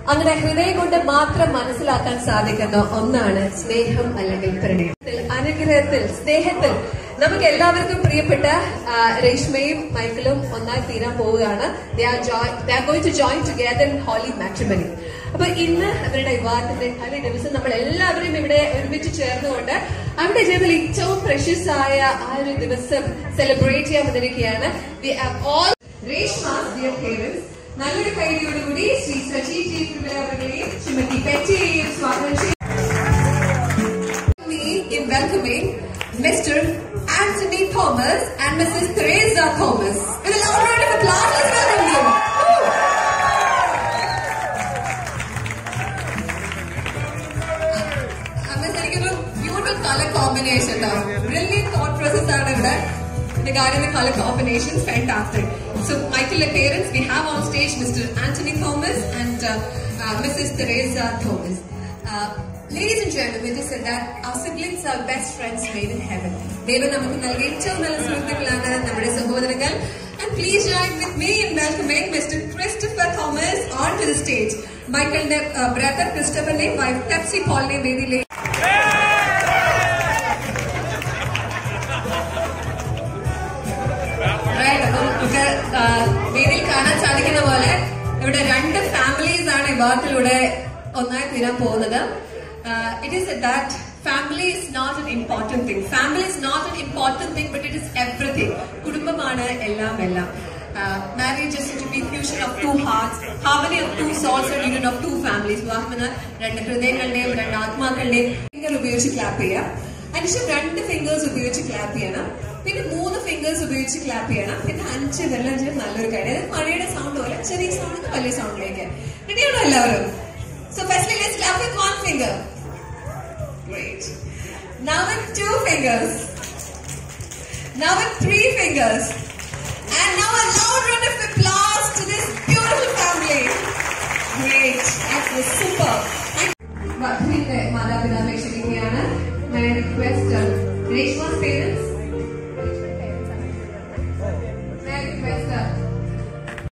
അങ്ങനെ ഹൃദയം കൊണ്ട് മാത്രം മനസ്സിലാക്കാൻ സാധിക്കുന്ന ഒന്നാണ് സ്നേഹം അല്ലെങ്കിൽ പ്രണയം അനുഗ്രഹത്തിൽ സ്നേഹത്തിൽ നമുക്ക് എല്ലാവർക്കും പ്രിയപ്പെട്ട ആ, രേഷ്മയും മൈക്കിളും ഒന്നായി തീരാൻ പോവുകയാണ് going to join together in holy matrimony അപ്പൊ ഇന്ന് അവരുടെ വിവാഹത്തിന്റെ തലേ ദിവസം നമ്മൾ എല്ലാവരും ഇവിടെ ഒരുമിച്ച് ചേർന്നുകൊണ്ട് അവരുടെ ജീവിതത്തിൽ ഏറ്റവും പ്രഷ്യസ് ആയ ആ ഒരു ദിവസം സെലിബ്രേറ്റ് ചെയ്യാൻ വന്നിരിക്കുകയാണ് we have all Reshma dear parents നല്ലൊരു കൈഡിയോടുകൂടി ശ്രീ സജി ജി പിള്ള അവരുടെയും ശ്രീമതി പെറ്റിയെയും സ്വാഗതം ചെയ്യും me in welcoming Mr. Anthony Thomas and Mrs. Teresa Thomas. With a loud round of applause, let's welcome them. Woo! അമ്മ ശരിക്കും beautiful colour combination brilliant thought process ആണ് ഇവിടെ regarding the color combinations fantastic so michael and parents we have on stage mr anthony thomas and uh, uh, mrs teresa thomas uh, ladies and gentlemen it is said that our siblings are best friends made in heaven ദൈവം നമുക്ക് നൽകിയ ഏറ്റവും നല്ല സുഹൃത്തുക്കളാണ് നമ്മുടെ സഹോദരങ്ങൾ and please join with me in welcoming mr christopher thomas onto the stage മൈക്കിളിന്റെ brother ക്രിസ്റ്റഫറിന്റെയും വൈഫ് പെപ്സി പോളിന്റെയും വേദിയിലേക്ക് Right, അപ്പം നമുക്ക് ആ, വേദിയിൽ കാണാൻ സാധിക്കുന്ന പോലെ ഇവിടെ രണ്ട് ഫാമിലീസ് ആണ് വിവാഹത്തിലൂടെ ഒന്നായി തീരാൻ പോകുന്നത് it is that family is not an important thing family is not an important thing but it is everything കുടുംബമാണ് എല്ലാം എല്ലാം marriage is to be fusion of two hearts harmony of two souls and union of two families വിവാഹം എന്ന രണ്ട് ഹൃദയങ്ങളുടെയും രണ്ട് ആത്മാക്കളുടെയും finger ഉപയോഗിച്ച് clap ചെയ്യാം അതിനുശേഷം രണ്ട് ഫിംഗേഴ്സ് ഉപയോഗിച്ച് ക്ലാപ്പ് ചെയ്യണം പിന്നെ മൂന്ന് ഫിംഗേഴ്സ് ഉപയോഗിച്ച് ക്ലാപ്പ് ചെയ്യണം പിന്നെ അഞ്ച് വെള്ളം ചെയ്ത് നല്ലൊരു കാര്യം അതായത് മഴയുടെ സൗണ്ട് പോലെ ചെറിയ സൗണ്ട് വലിയ സൗണ്ടിലേക്ക് റെഡിയാണോ എല്ലാവരും so firstly let's clap with one finger Great. Now with two fingers. Now with three fingers. And now a loud round of applause to this beautiful family. Great. That was super. വധുവിന്റെ മാതാപിതാക്കളെ ക്ഷണിക്കുകയാണ് my request Reshma's parents